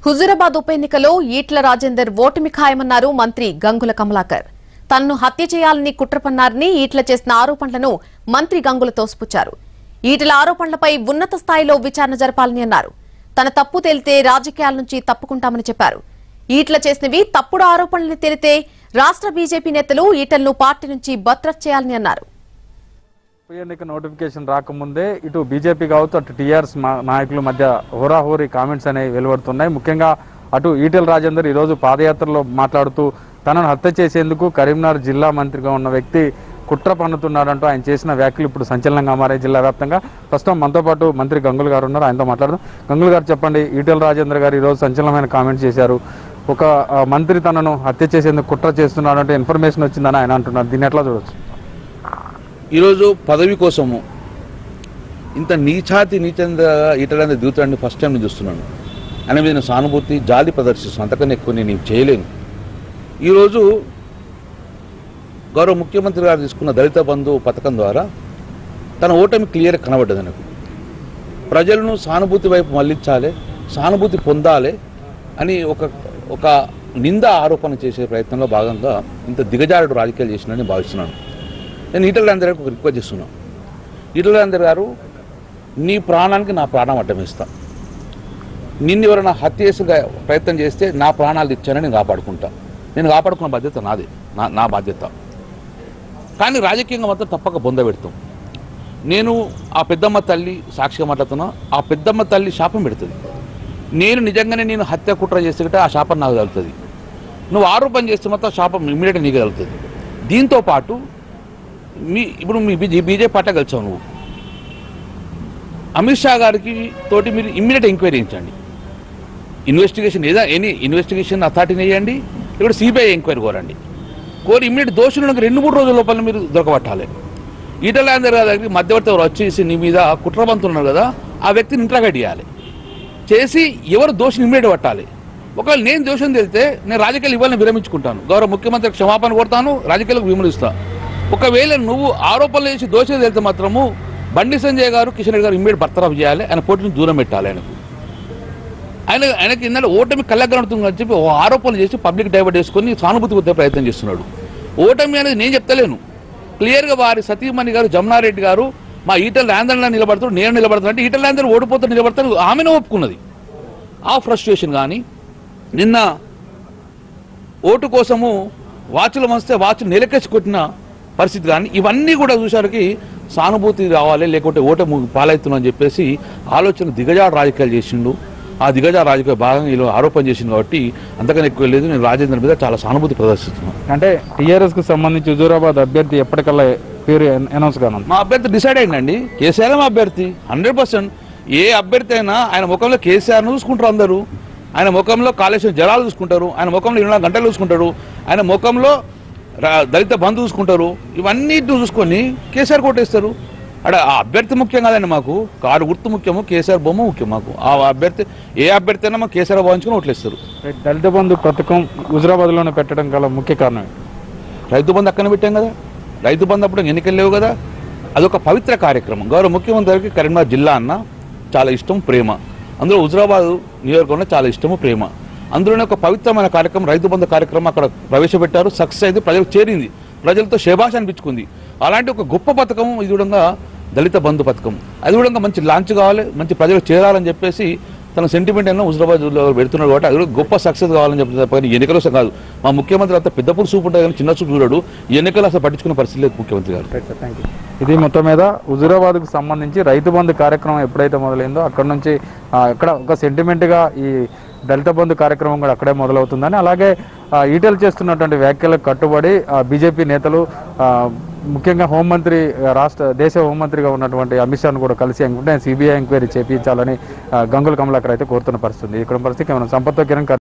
హుజూరాబాద్ ఉప ఎన్నికలో ఈట్ల రాజేందర్ ఓటమి ఖాయమన్నారు మంత్రి గంగుల కమలాకర్ తనను హత్య చేయాలని కుట్రపన్నారని ఈట్ల చేసిన ఆరోపణలను మంత్రి గంగుల తోసిపుచ్చారు ఈటల ఆరోపణలపై ఉన్నత స్థాయిలో విచారణ జరపాలని అన్నారు తన తప్పు తేలితే రాజకీయాల నుంచి తప్పుకుంటామని చెప్పారు ఈట్ల చేసినవి తప్పుడు ఆరోపణలు తేలితే రాష్ట్ర బీజేపీ నేతలు ఈటలను పార్టీ నుంచి బర్తరఫ్ చేయాలని అన్నారు ఉప ఎన్నిక నోటిఫికేషన్ రాకముందే ఇటు బీజేపీ కావచ్చు అటు టీఆర్ఎస్ నాయకుల మధ్య హోరాహోరీ కామెంట్స్ అనేవి వెలువడుతున్నాయి ముఖ్యంగా అటు ఈటెల రాజేందర్ ఈరోజు పాదయాత్రలో మాట్లాడుతూ తనను హత్య చేసేందుకు కరీంనగర్ జిల్లా మంత్రిగా ఉన్న వ్యక్తి కుట్ర పన్నుతున్నాడంటూ ఆయన చేసిన వ్యాఖ్యలు ఇప్పుడు సంచలనంగా మారాయి జిల్లా వ్యాప్తంగా ప్రస్తుతం మనతో పాటు మంత్రి గంగులు గారు ఉన్నారు ఆయనతో మాట్లాడదాం గంగులు గారు చెప్పండి ఈటెల రాజేందర్ గారు ఈరోజు సంచలనమైన కామెంట్స్ చేశారు ఒక ఆ, మంత్రి తనను హత్య చేసేందుకు కుట్ర చేస్తున్నాడంటే ఇన్ఫర్మేషన్ వచ్చిందని ఆయన అంటున్నారు దీన్ని ఎట్లా చూడొచ్చు ఈరోజు పదవి కోసము ఇంత నీచాతి నీచంగా ఈటలంగా దిగుతాడని ఫస్ట్ టైం నేను చూస్తున్నాను ఆయన మీద నేను సానుభూతి జాలి ప్రదర్శిస్తున్నాను అంతకన్నా ఎక్కువ నేను ఏం చేయలేను ఈరోజు గౌరవ ముఖ్యమంత్రి గారు తీసుకున్న దళిత బంధు పథకం ద్వారా తన ఓటమి క్లియర్ కనబడ్డది నాకు ప్రజలను సానుభూతి వైపు మళ్ళించాలి సానుభూతి పొందాలి అని ఒక ఒక నింద ఆరోపణ చేసే ప్రయత్నంలో భాగంగా ఇంత దిగజారుడు రాజకీయాలు చేసినని భావిస్తున్నాను నేను ఈటల రాజేందర్ గారికి ఒక రిక్వెస్ట్ చేస్తున్నాను ఈటల రాజేందర్ గారు నీ ప్రాణానికి నా ప్రాణం అడ్డమిస్తా నిన్ను ఎవరైనా హత్య చేసే ప్రయత్నం చేస్తే నా ప్రాణాలు ఇచ్చానని నేను కాపాడుకుంటా నేను కాపాడుకున్న బాధ్యత నాదే నా నా బాధ్యత కానీ రాజకీయంగా మాత్రం తప్పక బొందబెడతాం నేను ఆ పెద్దమ్మ తల్లి సాక్షిగా మాట్లాడుతున్నా ఆ పెద్దమ్మ తల్లి శాపం పెడుతుంది నేను నిజంగానే నేను హత్య కుట్ర చేస్తే ఆ శాపం నాకు తగులుతుంది నువ్వు ఆరోపణ చేస్తే మాత్రం ఆ శాపం ఇమ్మీడియట్గా నీకు తగులుతుంది దీంతో పాటు మీ ఇప్పుడు మీ బీజే బీజేపీ పార్టీ కలిసావు నువ్వు అమిత్ షా గారికి తోటి మీరు ఇమ్మీడియట్ ఎంక్వైరీ చేయించండి ఇన్వెస్టిగేషన్ ఏదా ఎనీ ఇన్వెస్టిగేషన్ అథారిటీని వేయండి ఇక్కడ సిబిఐ ఎంక్వైరీ కోరండి కోరి ఇమ్మీడియట్ దోషులను రెండు మూడు రోజుల లోపల మీరు దొరకబట్టాలి ఈటల రాజేందర్ గారి దగ్గరికి మధ్యవర్తి ఎవరు వచ్చేసి నీ మీద కుట్రబంతున్నారు కదా ఆ వ్యక్తిని ఇంట్రాగేట్ చేయాలి చేసి ఎవరు దోషిని ఇమ్మీడియట్ పట్టాలి ఒకవేళ నేను దోషం తెలితే నేను రాజకీయాలు ఇవ్వాలని విరమించుకుంటాను గౌరవ ముఖ్యమంత్రి క్షమాపణ కోరుతాను రాజకీయాలకు విమర్శిస్తాను ఒకవేళ నువ్వు ఆరోపణలు చేసి దోషం తెలితే మాత్రము బండి సంజయ్ గారు కిషన్ రెడ్డి గారు ఇమ్మీడియట్ బర్తరఫ్ చేయాలి ఆయన పోటీని దూరం పెట్టాలి ఆయనకు ఆయన ఆయనకి ఇందాక ఓటమి కళ్ళగనడుతుంది అని చెప్పి ఓ ఆరోపణలు చేసి పబ్లిక్ డైవర్ట్ చేసుకొని సానుభూతి పొందే ప్రయత్నం చేస్తున్నాడు ఓటమి అనేది నేను చెప్తలేను క్లియర్గా వారి సతీమణి గారు జమునారెడ్డి గారు మా ఈటల ఆంధ్రలో నిలబడతాడు నేను నిలబడతాను అంటే ఈటల ఆంధ్ర ఓడిపోతాడు నిలబడతాను ఆమెను ఒప్పుకున్నది ఆ ఫ్రస్ట్రేషన్ కానీ నిన్న ఓటు కోసము వాచ్లు వస్తే వాచ్ నిలకేసి కొట్టిన పరిస్థితి కానీ ఇవన్నీ కూడా చూసారికి సానుభూతి రావాలి లేకుంటే ఓటమి పాలవుతున్నాం అని చెప్పేసి ఆలోచన దిగజాడు రాజకీయాలు చేసిండు ఆ దిగజాడు రాజకీయ భాగంగా వీళ్ళు ఆరోపణ చేసింది కాబట్టి అంతకన్నా ఎక్కువ లేదు నేను రాజేంద్ర మీద చాలా సానుభూతి ప్రదర్శిస్తున్నాను అంటే టీఆర్ఎస్ కు సంబంధించి హుజూరాబాద్ అభ్యర్థి ఎప్పటికల్లా పేరు అనౌన్స్ కానుంది మా అభ్యర్థి డిసైడ్ అయిందండి కేసీఆర్ మా అభ్యర్థి హండ్రెడ్ పర్సెంట్ ఏ అభ్యర్థి అయినా ఆయన ముఖంలో కేసీఆర్ను చూసుకుంటారు అందరూ ఆయన ముఖంలో కాళేశ్వరం జలాలు చూసుకుంటారు ఆయన ముఖంలో ఇరవై నాలుగు గంటలు చూసుకుంటారు ఆయన ముఖంలో రా- దళిత బంధు చూసుకుంటారు ఇవన్నీ చూసుకొని కేసీఆర్ కొట్టేస్తారు అక్కడ ఆ అభ్యర్థి ముఖ్యం కాదండి మాకు కారు గుర్తు ముఖ్యము కేసీఆర్ బొమ్మ ముఖ్యం మాకు ఆ అభ్యర్థి ఏ అభ్యర్థి అయినా మాకు కేసీఆర్ భావించుకొని ఓట్లేస్తారు దళిత బంధు పథకం హుజూరాబాద్ లోనే పెట్టడం గల ముఖ్య కారణం ఏంటి? రైతు బంధు అక్కన పెట్టాం కదా రైతు బంధు అప్పుడు ఎన్నికలు లేవు కదా అదొక పవిత్ర కార్యక్రమం గౌరవ ముఖ్యమంత్రి గారికి కరీంనగర్ జిల్లా అన్న చాలా ఇష్టం ప్రేమ అందులో హుజరాబాద్ నియోజకవర్గంలో చాలా ఇష్టము ప్రేమ అందులోనే ఒక పవిత్రమైన కార్యక్రమం రైతు బంధు కార్యక్రమం అక్కడ ప్రవేశపెట్టారు సక్సెస్ అయింది ప్రజలకు చేరింది ప్రజలతో శేభాష అనిపించుకుంది అలాంటి ఒక గొప్ప పథకం ఇది కూడా దళిత బంధు పథకం అది కూడా మంచి లాంచ్ కావాలి మంచి ప్రజలకు చేరాలని చెప్పేసి తన సెంటిమెంట్ అయినా హుజరాబాద్లో పెడుతున్నాడు కాబట్టి అది కూడా గొప్ప సక్సెస్ కావాలని చెప్పి తప్ప కానీ ఎన్నికలు అసలు కాదు మా ముఖ్యమంత్రి అంతా పెద్ద పూలు చూపు ఉంటుంది కానీ చిన్న చూపు చూడడు ఈ ఎన్నికలు అసలు పట్టించుకున్న పరిస్థితి లేదు ముఖ్యమంత్రి గారు రైట్ సార్ థ్యాంక్ యూ ఇది మొత్తం మీద హుజూరాబాద్కు సంబంధించి రైతు బంధు కార్యక్రమం ఎప్పుడైతే మొదలైందో అక్కడ నుంచి ఆ, ఇక్కడ ఒక సెంటిమెంట్గా ఈ దళిత బంధు కార్యక్రమం కూడా అక్కడే మొదలవుతుందని అలాగే ఆ, ఈటెలు చేస్తున్నటువంటి వ్యాఖ్యలకు కట్టుబడి ఆ, బీజేపీ నేతలు ఆ, ముఖ్యంగా హోంమంత్రి ఆ, రాష్ట్ర దేశ హోంమంత్రిగా ఉన్నటువంటి అమిత్ షాను కూడా కలిసి వెంటనే సిబిఐ ఎంక్వైరీ చేపించాలని ఆ, గంగుల కమలాకర్ అయితే కోరుతున్న పరిస్థితి ఉంది ఇక్కడ పరిస్థితి కేవలం సంపత్తో కిరణ్